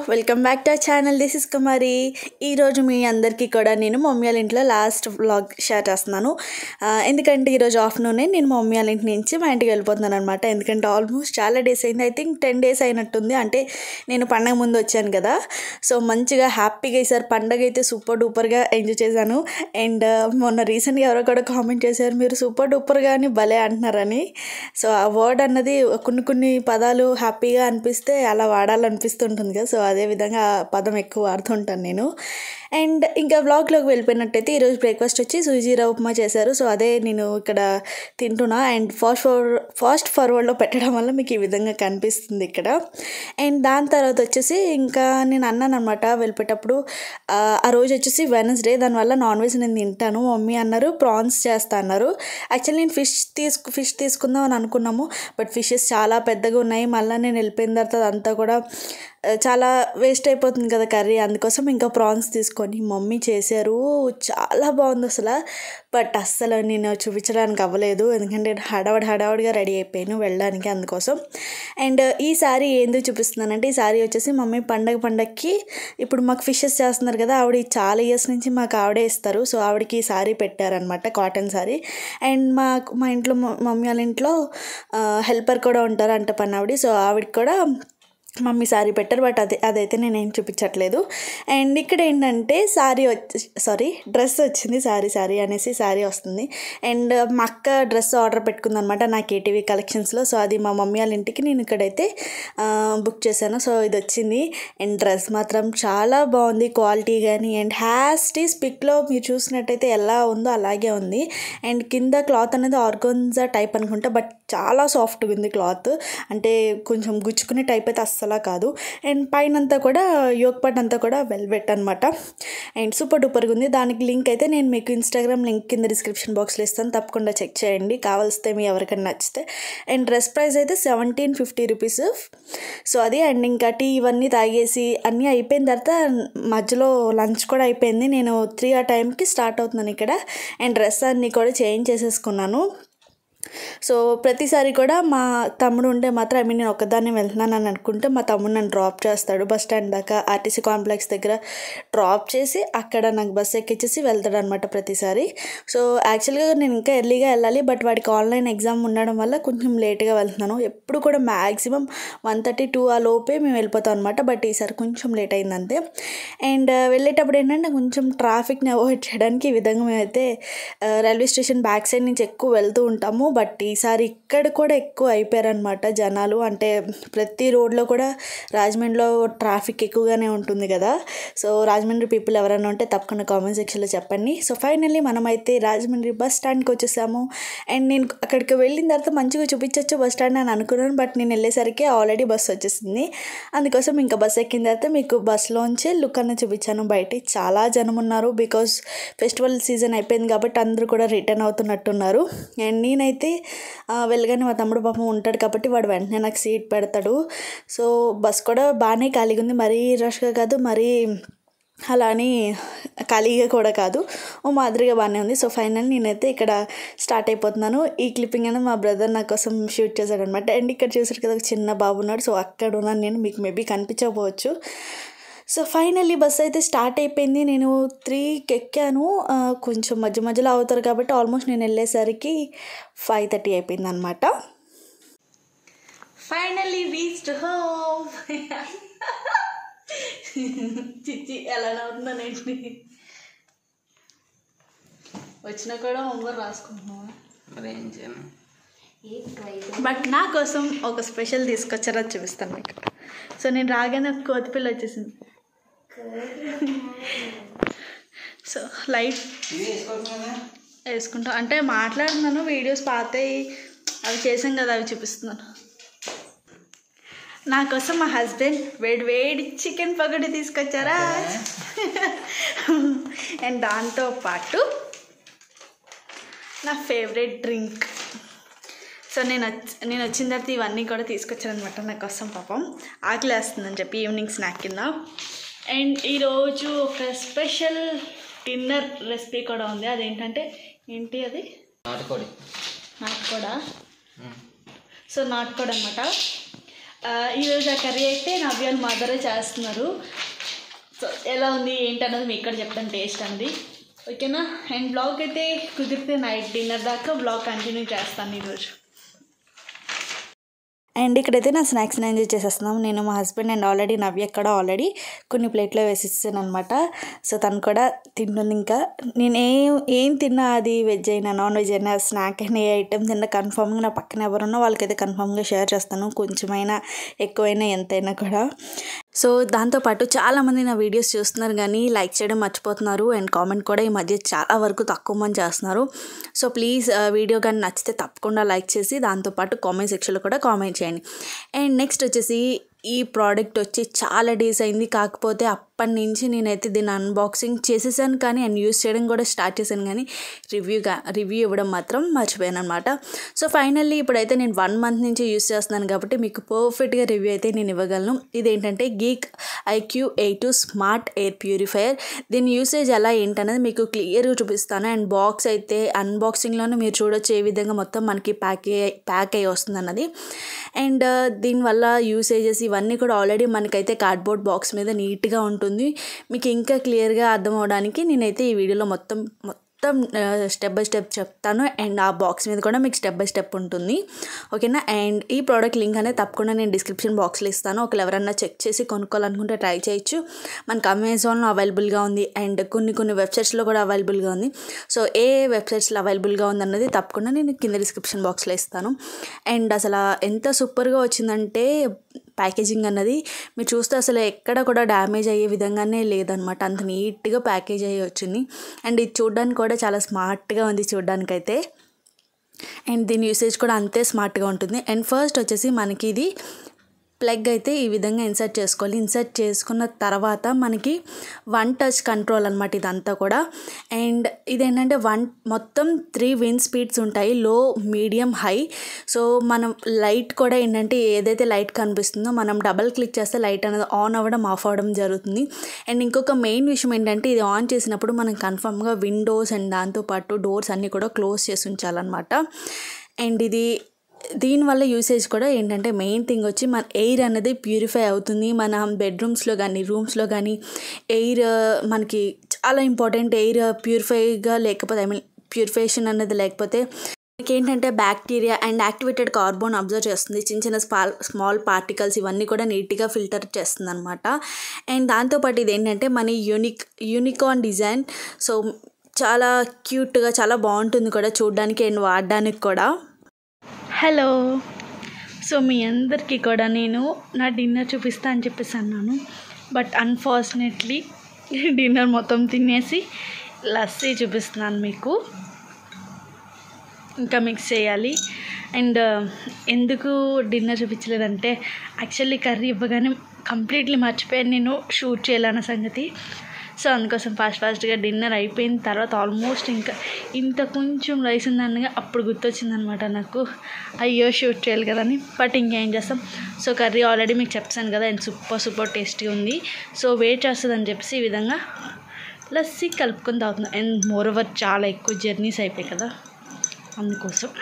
welcome back to our channel this is Kumari ఈరోజు మీ అందరికీ కూడా నేను మా మమ్మీ వాళ్ళ ఇంట్లో లాస్ట్ వ్లాగ్ షేర్ చేస్తున్నాను ఆ, ఎందుకంటే ఈరోజు ఆఫ్టర్నూనే నేను మా మమ్మీ వాళ్ళ ఇంటి నుంచి మా ఇంటికి వెళ్ళిపోతున్నాను అనమాట ఎందుకంటే ఆల్మోస్ట్ చాలా డేస్ అయింది ఐ థింక్ టెన్ డేస్ అయినట్టుంది అంటే నేను పండగ ముందు వచ్చాను కదా సో మంచిగా హ్యాపీగా ఈసారి పండగ అయితే సూపర్ డూపర్గా ఎంజాయ్ చేశాను అండ్ మొన్న రీసెంట్గా ఎవరో కూడా కామెంట్ చేశారు మీరు సూపర్ డూపర్గా అని భలే అంటున్నారని సో ఆ వర్డ్ అన్నది కొన్ని కొన్ని పదాలు హ్యాపీగా అనిపిస్తే అలా వాడాలనిపిస్తుంటుంది కదా సో అదే విధంగా ఆ పదం ఎక్కువ వాడుతుంటాను నేను అండ్ ఇంకా బ్లాగ్లోకి వెళ్ళిపోయినట్టయితే ఈరోజు బ్రేక్ఫాస్ట్ వచ్చి సూజీరా ఉప్మా చేశారు సో అదే నేను ఇక్కడ తింటున్నా అండ్ ఫాస్ట్ ఫార్వర్డ్ ఫాస్ట్ ఫార్వర్డ్లో పెట్టడం వల్ల మీకు ఈ విధంగా కనిపిస్తుంది ఇక్కడ అండ్ దాని తర్వాత వచ్చేసి ఇంకా నేను అన్నాను అనమాట వెళ్ళిపోయేటప్పుడు ఆ, ఆ రోజు వచ్చేసి వెనస్డే దానివల్ల నాన్ వెజ్ నేను తింటాను మమ్మీ అన్నారు ప్రాన్స్ చేస్తా అన్నారు యాక్చువల్లీ నేను ఫిష్ తీసుకు ఫిష్ తీసుకుందాం అని అనుకున్నాము బట్ ఫిషెస్ చాలా పెద్దగా ఉన్నాయి మళ్ళీ నేను వెళ్ళిపోయిన తర్వాత అదంతా కూడా ఆ, చాలా వేస్ట్ అయిపోతుంది కదా కర్రీ అందుకోసం ఇంకా ప్రాన్స్ తీసుకొని మమ్మీ చేశారు చాలా బాగుంది అసలు బట్ అస్సలు నేను చూపించడానికి అవ్వలేదు ఎందుకంటే హడావడి హడావడిగా రెడీ అయిపోయాను వెళ్ళడానికి అందుకోసం అండ్ ఈ సారీ ఎందుకు చూపిస్తున్నానంటే ఈ సారీ వచ్చేసి మమ్మీ పండగ పండగకి ఇప్పుడు మాకు ఫిషెస్ చేస్తున్నారు కదా ఆవిడ చాలా ఇయర్స్ నుంచి మాకు ఆవిడే ఇస్తారు సో ఆవిడకి ఈ సారీ పెట్టారనమాట కాటన్ సారీ అండ్ మా మా ఇంట్లో మా- మమ్మీ వాళ్ళ ఇంట్లో హెల్పర్ కూడా ఉంటారు అంట పని ఆవిడ సో ఆవిడకి కూడా మమ్మీ సారీ పెట్టారు బట్ అది అదైతే నేనేం చూపించట్లేదు అండ్ ఇక్కడ ఏంటంటే సారీ వచ్చి సారీ డ్రెస్ వచ్చింది సారీ సారీ అనేసి సారీ వస్తుంది అండ్ మా అక్క డ్రెస్ ఆర్డర్ పెట్టుకుందనమాట నా కేటీవీ కలెక్షన్స్లో సో అది మా మమ్మీ వాళ్ళ ఇంటికి నేను ఇక్కడైతే ఆ, బుక్ చేశాను సో ఇది వచ్చింది అండ్ డ్రెస్ మాత్రం చాలా బాగుంది క్వాలిటీ కానీ అండ్ హ్యాస్టీస్ పిక్లో మీరు చూసినట్టయితే ఎలా ఉందో అలాగే ఉంది అండ్ కింద క్లాత్ అనేది ఆర్గోన్జా టైప్ అనుకుంటా బట్ చాలా సాఫ్ట్గా ఉంది క్లాత్ అంటే కొంచెం గుచ్చుకునే టైప్ అయితే అస్సలా కాదు అండ్ పైన అంతా కూడా యోగ్ పార్ట్ అంతా కూడా వెల్వెట్ అనమాట అండ్ సూపర్ డూపర్గా ఉంది దానికి లింక్ అయితే నేను మీకు ఇన్స్టాగ్రామ్ లింక్ కింద డిస్క్రిప్షన్ బాక్స్లో ఇస్తాను తప్పకుండా చెక్ చేయండి కావాల్స్తే మీ ఎవరికైనా నచ్చితే అండ్ డ్రెస్ ప్రైస్ అయితే సెవెంటీన్ ఫిఫ్టీ రూపీస్ సో అది అండ్ ఇంకా టీ ఇవన్నీ తాగేసి అన్నీ అయిపోయిన తర్వాత మధ్యలో లంచ్ కూడా అయిపోయింది నేను త్రీ ఆ టైంకి స్టార్ట్ అవుతున్నాను ఇక్కడ అండ్ డ్రెస్ అన్నీ కూడా చేంజ్ చేసేసుకున్నాను సో ప్రతిసారి కూడా మా తమ్ముడు ఉంటే మాత్రం ఐ మీన్ నేను ఒక్కదాన్ని వెళ్తున్నాను అని అనుకుంటే మా తమ్ముడు నన్ను డ్రాప్ చేస్తాడు బస్ స్టాండ్ దాకా ఆర్టీసీ కాంప్లెక్స్ దగ్గర డ్రాప్ చేసి అక్కడ నాకు బస్ ఎక్కించేసి వెళ్తాడు అనమాట ప్రతిసారి సో యాక్చువల్గా నేను ఇంకా ఎర్లీగా వెళ్ళాలి బట్ వాడికి ఆన్లైన్ ఎగ్జామ్ ఉండడం వల్ల కొంచెం లేట్గా వెళ్తున్నాను ఎప్పుడు కూడా మ్యాక్సిమం వన్ థర్టీ టూ ఆ లోపే మేము వెళ్ళిపోతాం అనమాట బట్ ఈసారి కొంచెం లేట్ అయింది అంతే అండ్ వెళ్ళేటప్పుడు ఏంటంటే కొంచెం ట్రాఫిక్ని అవాయిడ్ చేయడానికి ఈ విధంగా మేమైతే ఆ, రైల్వే స్టేషన్ బ్యాక్ సైడ్ నుంచి ఎక్కువ వెళ్తూ ఉంటాము బట్ ఈసారి ఇక్కడ కూడా ఎక్కువ అయిపోయారనమాట జనాలు అంటే ప్రతి రోడ్లో కూడా రాజమండ్రిలో ట్రాఫిక్ ఎక్కువగానే ఉంటుంది కదా సో రాజమండ్రి పీపుల్ ఎవరైనా ఉంటే తప్పకుండా కామెంట్ సెక్షన్లో చెప్పండి సో ఫైనల్లీ మనమైతే రాజమండ్రి బస్ స్టాండ్కి వచ్చేసాము అండ్ నేను అక్కడికి వెళ్ళిన తర్వాత మంచిగా చూపించవచ్చు బస్ స్టాండ్ అని అనుకున్నాను బట్ నేను వెళ్ళేసరికి ఆల్రెడీ బస్ వచ్చేసింది అందుకోసం ఇంకా బస్ ఎక్కిన తర్వాత మీకు బస్లోంచే లుక్ అన్న చూపించాను బయట చాలా జనం ఉన్నారు బికాస్ ఫెస్టివల్ సీజన్ అయిపోయింది కాబట్టి అందరూ కూడా రిటర్న్ అవుతున్నట్టున్నారు అండ్ నేనైతే ఆ, వెళ్ళగానే మా తమ్ముడు పాపం ఉంటాడు కాబట్టి వాడు వెంటనే నాకు సీట్ పెడతాడు సో బస్ కూడా బాగానే ఖాళీగా ఉంది మరీ రష్గా కాదు మరీ అలా అని ఖాళీగా కూడా కాదు ఓ మాదిరిగా బాగానే ఉంది సో ఫైనల్ నేనైతే ఇక్కడ స్టార్ట్ అయిపోతున్నాను ఈ క్లిప్పింగ్ అనేది మా బ్రదర్ నా కోసం షూట్ చేశాడు అనమాట అండ్ ఇక్కడ చూసారు కదా ఒక చిన్న బాబు ఉన్నాడు సో అక్కడ ఉన్నాను నేను మీకు మేబీ కనిపించకపోవచ్చు సో ఫైనల్లీ బస్ అయితే స్టార్ట్ అయిపోయింది నేను త్రీకి ఎక్కాను ఆ, కొంచెం మధ్య మధ్యలో అవుతారు కాబట్టి ఆల్మోస్ట్ నేను వెళ్ళేసరికి ఫైవ్ థర్టీ అయిపోయింది అనమాట ఫైనల్లీ రీచ్డ్ హోమ్ చిచ్చి ఎలా నవ్వుతున్నానండి వచ్చినా కూడా హోంవర్క్ రాసుకుంటున్నావా మరి ఏం చేయను బట్ నా కోసం ఒక స్పెషల్ తీసుకొచ్చారో చూపిస్తాను మీకు సో నేను రాగానే ఒక కోతిపిల్ల వచ్చేసింది సో లైట్ ఇది వేసుకోవచ్చు కదా వేసుకుంటా అంటే మాట్లాడుతున్నాను వీడియోస్ పాతాయి అవి చేసాం కదా అవి చూపిస్తున్నాను నా కోసం మా హస్బెండ్ వేడి వేడి చికెన్ పకోడీ తీసుకొచ్చారా అండ్ దాంతో పాటు నా ఫేవరెట్ డ్రింక్ సో నేను వచ్చి నేను వచ్చిన తర్వాత ఇవన్నీ కూడా తీసుకొచ్చాను అనమాట నా కోసం పాపం ఆకలి వేస్తుందని చెప్పి ఈవినింగ్ స్నాక్ కింద అండ్ ఈరోజు ఒక స్పెషల్ డిన్నర్ రెసిపీ కూడా ఉంది అదేంటంటే ఏంటి అది నాటుకోడి నాటుకోడా సో నాటుకోడి అనమాట ఆ, ఈరోజు ఆ కర్రీ అయితే నవ్యాలు మదరే చేస్తున్నారు సో ఎలా ఉంది ఏంటన్నది మీకు ఇక్కడ చెప్తాను టేస్ట్ అంది ఓకేనా అండ్ బ్లాగ్ అయితే కుదిరితే నైట్ డిన్నర్ దాకా బ్లాగ్ కంటిన్యూ చేస్తాను ఈరోజు అండ్ ఇక్కడైతే నా స్నాక్స్ని ఎంజాయ్ చేసేస్తున్నాం నేను మా హస్బెండ్ అండ్ ఆల్రెడీ నవ్య కూడా ఆల్రెడీ కొన్ని ప్లేట్లో వేసిస్తాను అనమాట సో తను కూడా తింటుంది ఇంకా నేను ఏం ఏం తిన్నా అది వెజ్ అయినా నాన్ వెజ్ అయినా స్నాక్ అయినా ఏ ఐటెం తిన్నా కన్ఫామ్గా నా పక్కన ఎవరున్నా వాళ్ళకైతే కన్ఫామ్గా షేర్ చేస్తాను కొంచెమైనా ఎక్కువైనా ఎంతైనా కూడా సో దాంతోపాటు చాలామంది నా వీడియోస్ చూస్తున్నారు కానీ లైక్ చేయడం మర్చిపోతున్నారు అండ్ కామెంట్ కూడా ఈ మధ్య చాలా వరకు తక్కువ మంది చేస్తున్నారు సో ప్లీజ్ వీడియో కానీ నచ్చితే తప్పకుండా లైక్ చేసి దాంతోపాటు కామెంట్ సెక్షన్లో కూడా కామెంట్ చేయండి అండ్ నెక్స్ట్ వచ్చేసి ఈ ప్రోడక్ట్ వచ్చి చాలా డేస్ అయింది కాకపోతే అప్పటి నుంచి నేనైతే దీన్ని అన్బాక్సింగ్ చేసేసాను కానీ అండ్ యూస్ చేయడం కూడా స్టార్ట్ చేశాను కానీ రివ్యూగా రివ్యూ ఇవ్వడం మాత్రం మర్చిపోయాను అనమాట సో ఫైనల్లీ ఇప్పుడైతే నేను వన్ మంత్ నుంచి యూస్ చేస్తున్నాను కాబట్టి మీకు పర్ఫెక్ట్గా రివ్యూ అయితే నేను ఇవ్వగలను ఇదేంటంటే geek IQ A two smart air purifier దీని యూసేజ్ ఎలా ఏంటనేది మీకు క్లియర్గా చూపిస్తాను అండ్ బాక్స్ అయితే అన్బాక్సింగ్లోనే మీరు చూడొచ్చు ఏ విధంగా మొత్తం మనకి ప్యాక్ ప్యాక్ అయ్యి వస్తుంది అన్నది అండ్ దీనివల్ల యూసేజెస్ ఇవన్నీ కూడా ఆల్రెడీ మనకైతే కార్డ్బోర్డ్ బాక్స్ మీద నీట్గా ఉంటుంది మీకు ఇంకా క్లియర్గా అర్థం అవడానికి నేనైతే ఈ వీడియోలో మొత్తం మొత్తం స్టెప్ బై స్టెప్ చెప్తాను అండ్ ఆ బాక్స్ మీద కూడా మీకు స్టెప్ బై స్టెప్ ఉంటుంది ఓకేనా అండ్ ఈ ప్రోడక్ట్ లింక్ అనేది తప్పకుండా నేను డిస్క్రిప్షన్ బాక్స్లో ఇస్తాను ఒకవేళ ఎవరన్నా చెక్ చేసి కొనుక్కోవాలనుకుంటే ట్రై చేయొచ్చు మనకు అమెజాన్లో అవైలబుల్గా ఉంది అండ్ కొన్ని కొన్ని వెబ్సైట్స్లో కూడా అవైలబుల్గా ఉంది సో ఏ వెబ్సైట్స్లో అవైలబుల్గా ఉందన్నది తప్పకుండా నేను కింద డిస్క్రిప్షన్ బాక్స్లో ఇస్తాను అండ్ అసలు ఎంత సూపర్గా వచ్చిందంటే ప్యాకేజింగ్ అన్నది మీరు చూస్తే అసలు ఎక్కడ కూడా డ్యామేజ్ అయ్యే విధంగానే లేదనమాట అంత నీట్గా ప్యాకేజ్ అయ్యి వచ్చింది అండ్ ఇది చూడడానికి కూడా చాలా స్మార్ట్గా ఉంది చూడడానికైతే అండ్ దీని యూసేజ్ కూడా అంతే స్మార్ట్గా ఉంటుంది అండ్ ఫస్ట్ వచ్చేసి మనకి ఇది ప్లగ్ అయితే ఈ విధంగా ఇన్సర్ట్ చేసుకోవాలి ఇన్సర్ట్ చేసుకున్న తర్వాత మనకి వన్ టచ్ కంట్రోల్ అనమాట ఇదంతా కూడా అండ్ ఇదేంటంటే వన్ మొత్తం త్రీ విన్ స్పీడ్స్ ఉంటాయి లో మీడియం హై సో మనం లైట్ కూడా ఏంటంటే ఏదైతే లైట్ కనిపిస్తుందో మనం డబల్ క్లిక్ చేస్తే లైట్ అనేది ఆన్ అవ్వడం ఆఫ్ అవ్వడం జరుగుతుంది అండ్ ఇంకొక మెయిన్ విషయం ఏంటంటే ఇది ఆన్ చేసినప్పుడు మనం కన్ఫర్మ్గా విండోస్ అండ్ దాంతోపాటు డోర్స్ అన్నీ కూడా క్లోజ్ చేసి ఉంచాలన్నమాట అండ్ ఇది దీనివల్ల యూసేజ్ కూడా ఏంటంటే మెయిన్ థింగ్ వచ్చి మన ఎయిర్ అనేది ప్యూరిఫై అవుతుంది మన బెడ్రూమ్స్లో కానీ రూమ్స్లో కానీ ఎయిర్ మనకి చాలా ఇంపార్టెంట్ ఎయిర్ ప్యూరిఫైగా లేకపోతే ఐ మీన్ ప్యూరిఫికేషన్ అనేది లేకపోతే మనకి ఏంటంటే bacteria and activated carbon absorb చేస్తుంది చిన్న చిన్న స్పాల్ స్మాల్ పార్టికల్స్ ఇవన్నీ కూడా నీట్గా ఫిల్టర్ చేస్తుంది అనమాట అండ్ దాంతోపాటు ఇది ఏంటంటే మన యూనిక్ యూనికాన్ డిజైన్ సో చాలా క్యూట్గా చాలా బాగుంటుంది కూడా చూడడానికి అండ్ వాడడానికి కూడా హలో సో మీ అందరికీ కూడా నేను నా డిన్నర్ చూపిస్తా అని చెప్పేసి అన్నాను బట్ అన్ఫార్చునేట్లీ డిన్నర్ మొత్తం తినేసి లస్సీ చూపిస్తున్నాను మీకు ఇంకా మిక్స్ చేయాలి అండ్ ఎందుకు డిన్నర్ చూపించలేదంటే యాక్చువల్లీ కర్రీ ఇవ్వగానే కంప్లీట్లీ మర్చిపోయాను నేను షూట్ చేయాలన్న సంగతి సో అందుకోసం ఫాస్ట్ ఫాస్ట్గా డిన్నర్ అయిపోయిన తర్వాత ఆల్మోస్ట్ ఇంకా ఇంత కొంచెం రైస్ ఉందనగా అప్పుడు గుర్తొచ్చిందనమాట నాకు అయ్యో షూట్ చేయాలి కదా అని బట్ ఇంకేం చేస్తాం సో కర్రీ ఆల్రెడీ మీకు చెప్తాను కదా అండ్ సూపర్ సూపర్ టేస్టీ ఉంది సో వెయిట్ చేస్తుందని చెప్పేసి ఈ విధంగా లస్సీ కలుపుకొని తాగుతున్నాం అండ్ మోర్ ఓవర్ చాలా ఎక్కువ జర్నీస్ అయిపోయాయి కదా అందుకోసం